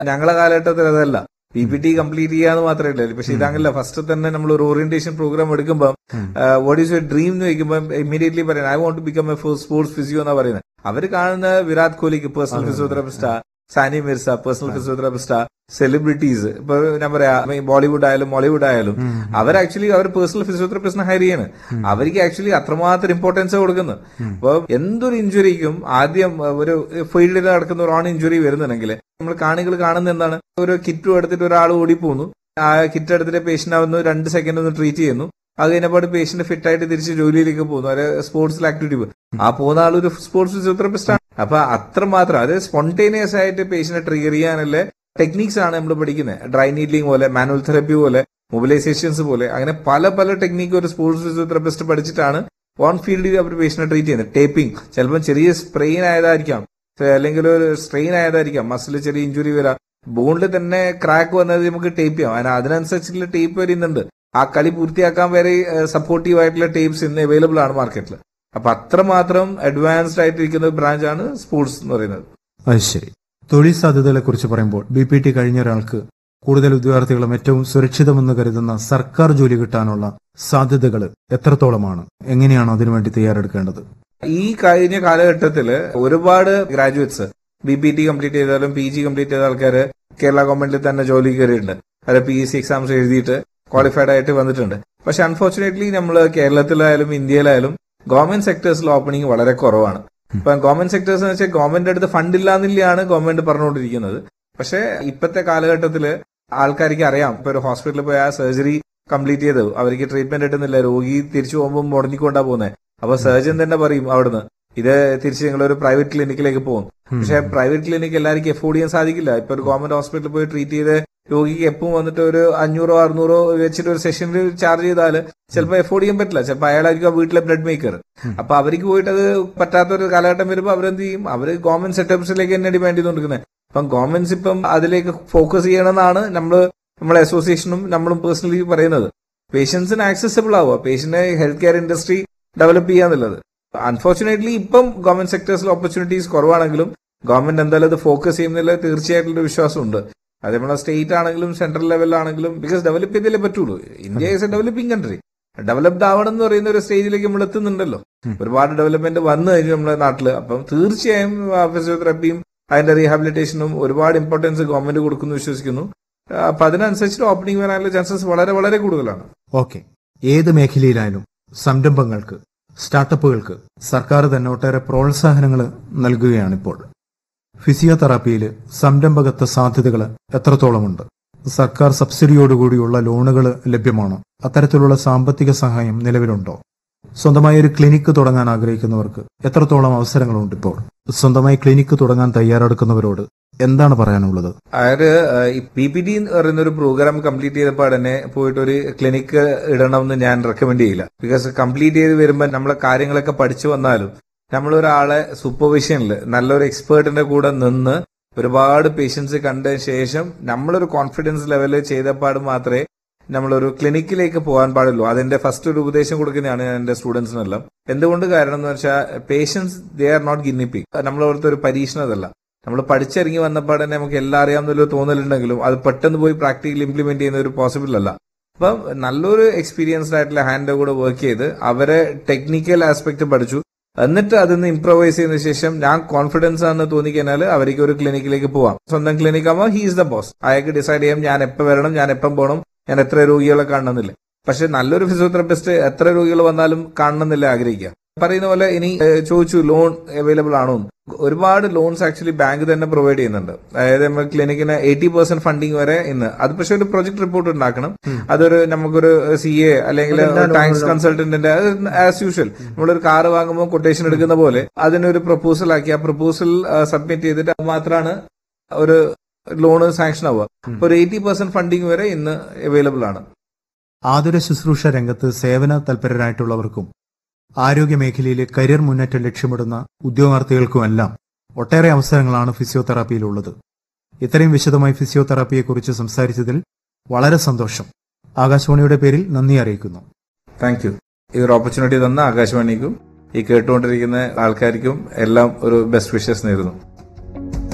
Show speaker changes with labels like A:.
A: ഞങ്ങളെ കാലഘട്ടത്തിൽ അതല്ല പി പി ടി കംപ്ലീറ്റ് ചെയ്യാന്ന് മാത്രമേ ഉള്ളൂ പക്ഷെ ഇതങ്ങല്ല ഫസ്റ്റ് തന്നെ നമ്മൾ ഒരു ഓറിയന്റേഷൻ പ്രോഗ്രാം എടുക്കുമ്പോൾ വാട്ട് ഈസ് യുവർ ഡ്രീം എന്ന് ചോദിക്കുമ്പോൾ ഇമ്മീഡിയറ്റ്ലി പറയുന്നത് I want to become a sports physio എന്നാ പറയുന്നത് അവർ കാണുന്ന വിരാട് കോഹ്ലിക്ക് പേഴ്സണൽ ഫിസിയോതെറാപ്പിസ്റ്റാ സാനി മിർസ പേഴ്സണൽ ഫിസിയോതെറാപ്പിസ്റ്റാ സെലിബ്രിറ്റീസ് ഇപ്പൊ ഞാൻ പറയാ ബോളിവുഡ് ആയാലും മോളിവുഡ് ആയാലും അവർ ആക്ച്വലി അവർ പേഴ്സണൽ ഫിസിയോതെറാപ്പിസ്റ്റിനെ ഹയർ ചെയ്യാണ് അവർക്ക് ആക്ച്വലി അത്രമാത്രം ഇമ്പോർട്ടൻസ് കൊടുക്കുന്നത് അപ്പൊ എന്തൊരു ഇഞ്ചുറിക്കും ആദ്യം ഒരു ഫീൽഡിൽ നടക്കുന്ന ഒരു ഓൺ ഇഞ്ചുറി വരുന്നുണ്ടെങ്കിൽ നമ്മൾ കാണികൾ കാണുന്ന എന്താണ് ഒരു കിറ്റും എടുത്തിട്ട് ഒരാൾ ഓടിപ്പോന്നു ആ കിറ്റ് എടുത്തിട്ട് പേഷ്യന്റ് ആവുന്നു രണ്ട് സെക്കൻഡ് ഒന്ന് ട്രീറ്റ് ചെയ്യുന്നു അത് കഴിഞ്ഞപ്പോൾ പേഷ്യന്റ് ഫിറ്റ് ആയിട്ട് തിരിച്ച് ജോലിയിലേക്ക് പോകുന്നു അത് സ്പോർട്സിൽ ആക്ടിവിറ്റി ആ പോകുന്ന ആൾ ഒരു സ്പോർട്സ് ഫിസിയോതെറാപ്പിസ്റ്റ് ആണ് അപ്പൊ അത്രമാത്രം അതായത് സ്പോണ്ടേനിയസ് ആയിട്ട് പേഷ്യന്റിനെ ട്രിഗർ ചെയ്യാനുള്ള ടെക്നിക്സ് ആണ് നമ്മൾ പഠിക്കുന്നത് ഡ്രൈ നീഡ്ലിംഗ് പോലെ മാനുവൽ തെറപ്പി പോലെ മൊബിലൈസേഷൻസ് പോലെ അങ്ങനെ പല പല ടെക്നിക്ക് ഒരു സ്പോർട്സ് ഫിസിയോതെറാപ്പിസ്റ്റ് പഠിച്ചിട്ടാണ് ഓൺ ഫീൽഡിൽ അവർ പേഷ്യനെ ട്രീറ്റ് ചെയ്യുന്നത് ടേപ്പിംഗ് ചിലപ്പോൾ ചെറിയ സ്പ്രെയിൻ ആയതായിരിക്കാം അല്ലെങ്കിൽ ഒരു സ്ട്രെയിൻ ആയതായിരിക്കാം മസിൽ ചെറിയ ഇഞ്ചുറി വരാം ബോണിൽ തന്നെ ക്രാക്ക് വന്നത് നമുക്ക് ടേപ്പ് ചെയ്യാം അതിന് അതിനനുസരിച്ചുള്ള ടേപ്പ് വരുന്നുണ്ട് ആ കളി പൂർത്തിയാക്കാൻ വരെ സപ്പോർട്ടീവ് ആയിട്ടുള്ള ടേപ്സ് ഇന്ന് അവൈലബിൾ ആണ് മാർക്കറ്റിൽ അപ്പൊ അത്രമാത്രം അഡ്വാൻസ്ഡ് ആയിട്ടിരിക്കുന്ന ബ്രാഞ്ചാണ് സ്പോർട്സ് എന്ന് പറയുന്നത്
B: അത് ശരി തൊഴിൽ സാധ്യതകളെ കുറിച്ച് പറയുമ്പോൾ ബി പി ടി കഴിഞ്ഞ ഒരാൾക്ക് കൂടുതൽ ഉദ്യോഗാർത്ഥികളും ഏറ്റവും സുരക്ഷിതമെന്ന് കരുതുന്ന സർക്കാർ ജോലി കിട്ടാനുള്ള സാധ്യതകൾ എത്രത്തോളമാണ് എങ്ങനെയാണ് അതിനുവേണ്ടി തയ്യാറെടുക്കേണ്ടത്
A: ഈ കഴിഞ്ഞ കാലഘട്ടത്തില് ഒരുപാട് graduates B P T complete ചെയ്താലും പി ജി കംപ്ലീറ്റ് ചെയ്ത ആൾക്കാര് കേരള ഗവൺമെന്റിൽ തന്നെ ജോലി കയറിയിട്ടുണ്ട് അത് പി എസ് സി എക്സാംസ് എഴുതിയിട്ട് ക്വാളിഫൈഡ് ആയിട്ട് വന്നിട്ടുണ്ട് പക്ഷെ അൺഫോർച്ചുനേറ്റ്ലി നമ്മൾ കേരളത്തിലായാലും ഇന്ത്യയിലായാലും ഗവൺമെന്റ് സെക്ടേഴ്സിൽ ഓപ്പണിംഗ് വളരെ കുറവാണ് ഇപ്പൊ ഗവൺമെന്റ് സെക്ടേഴ്സ് എന്ന് വെച്ചാൽ ഗവൺമെന്റ് അടുത്ത് ഫണ്ട് ഇല്ലാന്നില്ലാണ് ഗവൺമെന്റ് പറഞ്ഞുകൊണ്ടിരിക്കുന്നത് പക്ഷെ ഇപ്പോഴത്തെ കാലഘട്ടത്തില് ആൾക്കാർക്ക് അറിയാം ഇപ്പൊ ഒരു ഹോസ്പിറ്റലിൽ പോയി ആ സർജറി കംപ്ലീറ്റ് ചെയ്തു അവർക്ക് ട്രീറ്റ്മെന്റ് കിട്ടുന്നില്ല രോഗി തിരിച്ചു പോകുമ്പോൾ മുടങ്ങിക്കൊണ്ടാ പോകുന്നത് അപ്പൊ സർജൻ തന്നെ പറയും അവിടുന്ന് ഇത് തിരിച്ച് നിങ്ങൾ ഒരു പ്രൈവറ്റ് ക്ലിനിക്കിലേക്ക് പോകും പക്ഷെ പ്രൈവറ്റ് ക്ലിനിക്ക് എല്ലാവർക്കും എഫോർഡ് ചെയ്യാൻ സാധിക്കില്ല ഇപ്പൊ ഒരു ഗവൺമെന്റ് ഹോസ്പിറ്റലിൽ പോയി ട്രീറ്റ് ചെയ്ത് രോഗിക്ക് എപ്പം വന്നിട്ട് ഒരു അഞ്ഞൂറോ അറുന്നൂറോ വെച്ചിട്ട് ഒരു സെഷനിൽ ചാർജ് ചെയ്താൽ ചിലപ്പോൾ എഫോർഡ് ചെയ്യാൻ പറ്റില്ല ചിലപ്പോൾ അയാളായിരിക്കും ആ വീട്ടിലെ ബ്ലഡ് മേക്കർ അപ്പൊ അവർക്ക് പോയിട്ട് അത് പറ്റാത്ത ഒരു കാലഘട്ടം വരുമ്പോൾ അവരെന്ത് ചെയ്യും അവര് ഗവൺമെന്റ് സെറ്റപ്സിലേക്ക് തന്നെ ഡിമാൻഡ് ചെയ്തുകൊണ്ടിരിക്കുന്നത് അപ്പം ഗവൺമെന്റ്സ് ഇപ്പം അതിലേക്ക് ഫോക്കസ് ചെയ്യണമെന്നാണ് നമ്മൾ നമ്മളെ അസോസിയേഷനും നമ്മളും പേഴ്സണലി പറയുന്നത് പേഷ്യൻസിന് ആക്സസിബിൾ ആവുക patient health care industry develop ചെയ്യാന്നുള്ളത് അൺഫോർച്ചുനേറ്റ്ലി ഇപ്പം ഗവൺമെന്റ് സെക്ടേഴ്സിൽ ഓപ്പർച്യൂണിറ്റീസ് കുറവാണെങ്കിലും ഗവൺമെന്റ് എന്തായാലും അത് ഫോക്കസ് ചെയ്യുന്നില്ല തീർച്ചയായിട്ടുള്ള വിശ്വാസമുണ്ട് അത് നമ്മളെ സ്റ്റേറ്റ് ആണെങ്കിലും സെൻട്രൽ ലെവലിലാണെങ്കിലും ബിക്കോസ് ഡെവലപ്പ് ചെയ്തല്ലേ പറ്റുള്ളൂ India is a developing country developed ആവണം എന്ന് പറയുന്ന ഒരു സ്റ്റേജിലേക്ക് നമ്മൾ എത്തുന്നുണ്ടല്ലോ ഒരുപാട് ഡെവലപ്മെന്റ് വന്നു കഴിഞ്ഞു നമ്മുടെ നാട്ടില് അപ്പം തീർച്ചയായും ഫിസിയോതെറാപ്പിയും അതിന്റെ റീഹാബിലിറ്റേഷനും ഒരുപാട് ഇമ്പോർട്ടൻസ് ഗവൺമെന്റ് കൊടുക്കുന്നു വിശ്വസിക്കുന്നു അപ്പൊ അതിനനുസരിച്ച് ഓപ്പണിംഗ് വരാനുള്ള ചാൻസസ് വളരെ വളരെ കൂടുതലാണ്
B: ഓക്കെ ഏത് മേഖലയിലായാലും സംരംഭങ്ങൾക്ക് സ്റ്റാർട്ടപ്പുകൾക്ക് സർക്കാർ തന്നെ ഒട്ടേറെ പ്രോത്സാഹനങ്ങൾ നൽകുകയാണിപ്പോൾ ഫിസിയോതെറാപ്പിയിൽ സംരംഭകത്വ സാധ്യതകൾ എത്രത്തോളമുണ്ട് സർക്കാർ സബ്സിഡിയോടുകൂടിയുള്ള ലോണുകൾ ലഭ്യമാണോ അത്തരത്തിലുള്ള സാമ്പത്തിക സഹായം നിലവിലുണ്ടോ സ്വന്തമായി ഒരു ക്ലിനിക്ക് തുടങ്ങാൻ ആഗ്രഹിക്കുന്നവർക്ക് എത്രത്തോളം അവസരങ്ങളുണ്ട് ഇപ്പോൾ സ്വന്തമായി ക്ലിനിക്ക് തുടങ്ങാൻ തയ്യാറെടുക്കുന്നവരോട് എന്താണ് പറയാനുള്ളത്
A: അതായത് ഈ പി പി ടി എന്ന് പറയുന്ന ഒരു പ്രോഗ്രാം കംപ്ലീറ്റ് ചെയ്തപ്പോൾ തന്നെ പോയിട്ട് ഒരു ക്ലിനിക്ക് ഇടണം എന്ന് ഞാൻ റെക്കമെൻഡ് ചെയ്യില്ല ബിക്കോസ് കംപ്ലീറ്റ് ചെയ്ത് വരുമ്പോൾ നമ്മളെ കാര്യങ്ങളൊക്കെ പഠിച്ചു വന്നാലും നമ്മളൊരാളെ സൂപ്പർവിഷനിൽ നല്ലൊരു എക്സ്പേർട്ടിന്റെ കൂടെ നിന്ന് ഒരുപാട് പേഷ്യൻസ് കണ്ടതിന് ശേഷം നമ്മളൊരു കോൺഫിഡൻസ് ലെവലിൽ ചെയ്തപ്പാട് മാത്രമേ നമ്മളൊരു ക്ലിനിക്കിലേക്ക് പോകാൻ പാടുള്ളൂ അതിന്റെ ഫസ്റ്റ് ഒരു ഉപദേശം കൊടുക്കുന്നതാണ് ഞാൻ എന്റെ സ്റ്റുഡൻസിനെല്ലാം എന്തുകൊണ്ട് കാരണം എന്ന് വെച്ചാൽ patients they are not guinea pig നമ്മളവിടുത്തെ ഒരു പരീക്ഷണതല്ല നമ്മൾ പഠിച്ചിറങ്ങി വന്നപ്പോൾ തന്നെ നമുക്ക് എല്ലാം അറിയാമെന്നൊരു തോന്നലുണ്ടെങ്കിലും അത് പെട്ടെന്ന് പോയി പ്രാക്ടിക്കൽ ഇംപ്ലിമെന്റ് ചെയ്യുന്ന ഒരു പോസിബിൾ അല്ല അപ്പം നല്ലൊരു എക്സ്പീരിയൻസ്ഡ് ആയിട്ടുള്ള ഹാൻഡ് കൂടെ വർക്ക് ചെയ്ത് അവരെ ടെക്നിക്കൽ ആസ്പെക്ട് പഠിച്ചു എന്നിട്ട് അതിന്ന് ഇംപ്രവൈസ് ചെയ്തതിനു ശേഷം ഞാൻ കോൺഫിഡൻസ് ആണെന്ന് തോന്നിക്കഴിഞ്ഞാൽ അവർക്ക് ഒരു ക്ലിനിക്കിലേക്ക് പോവാം സ്വന്തം ക്ലിനിക് ആകുമ്പോൾ ഹീസ് ദ ബോസ് അയാൾക്ക് ഡിസൈഡ് ചെയ്യാം ഞാൻ എപ്പോൾ വരണം ഞാൻ എപ്പം പോകണം ഞാൻ എത്ര രോഗികളെ കാണണമെന്നില്ല പക്ഷെ നല്ലൊരു ഫിസിയോതെറാപ്പിസ്റ്റ് എത്ര രോഗികൾ വന്നാലും കാണണമെന്നില്ല ആഗ്രഹിക്കുക പറയുന്ന പോലെ ഇനി ചോദിച്ചു ലോൺ അവൈലബിൾ ആണോ ഒരുപാട് ലോൺസ് ആക്ച്വലി ബാങ്ക് തന്നെ പ്രൊവൈഡ് ചെയ്യുന്നുണ്ട് അതായത് നമ്മൾ ക്ലിനിക്കിന് എയ്റ്റി പെർസെന്റ് ഫണ്ടിങ് വരെ ഇന്ന് അത് പക്ഷെ ഒരു പ്രൊജക്ട് റിപ്പോർട്ട് ഉണ്ടാക്കണം അതൊരു നമുക്കൊരു സി എ അല്ലെങ്കിൽ ടാക്സ് കൺസൾട്ടന്റിന്റെ ആസ് യൂഷ്വൽ നമ്മളൊരു കാർ വാങ്ങുമ്പോൾ കൊട്ടേഷൻ എടുക്കുന്ന പോലെ അതിനൊരു പ്രപ്പോസൽ ആക്കി ആ പ്രപ്പോസൽ സബ്മിറ്റ് ചെയ്തിട്ട് അത് മാത്രമാണ് ഒരു ലോണ് സാങ്ഷൻ ആവുക ഒരു എയ്റ്റി പെർസെന്റ് ഫണ്ടിങ് വരെ ഇന്ന് അവൈലബിൾ ആണ്
B: ആതുര ശുശ്രൂഷ രംഗത്ത് സേവന തൽപരരായിട്ടുള്ളവർക്കും ആരോഗ്യ മേഖലയിലെ കരിയർ മുന്നേറ്റം ലക്ഷ്യമിടുന്ന ഉദ്യോഗാർത്ഥികൾക്കുമെല്ലാം ഒട്ടേറെ അവസരങ്ങളാണ് ഫിസിയോതെറാപ്പിയിലുള്ളത് ഇത്രയും വിശദമായി ഫിസിയോതെറാപ്പിയെക്കുറിച്ച് സംസാരിച്ചതിൽ വളരെ സന്തോഷം ആകാശവാണിയുടെ പേരിൽ നന്ദി അറിയിക്കുന്നു
A: താങ്ക് യു ഈ ഒരു ഓപ്പർച്യൂണിറ്റി തന്ന ആകാശവാണിക്കും ഈ കേട്ടുകൊണ്ടിരിക്കുന്ന ആൾക്കാർക്കും എല്ലാം ഒരു ബെസ്റ്റ് വിഷസ് നേരുന്നു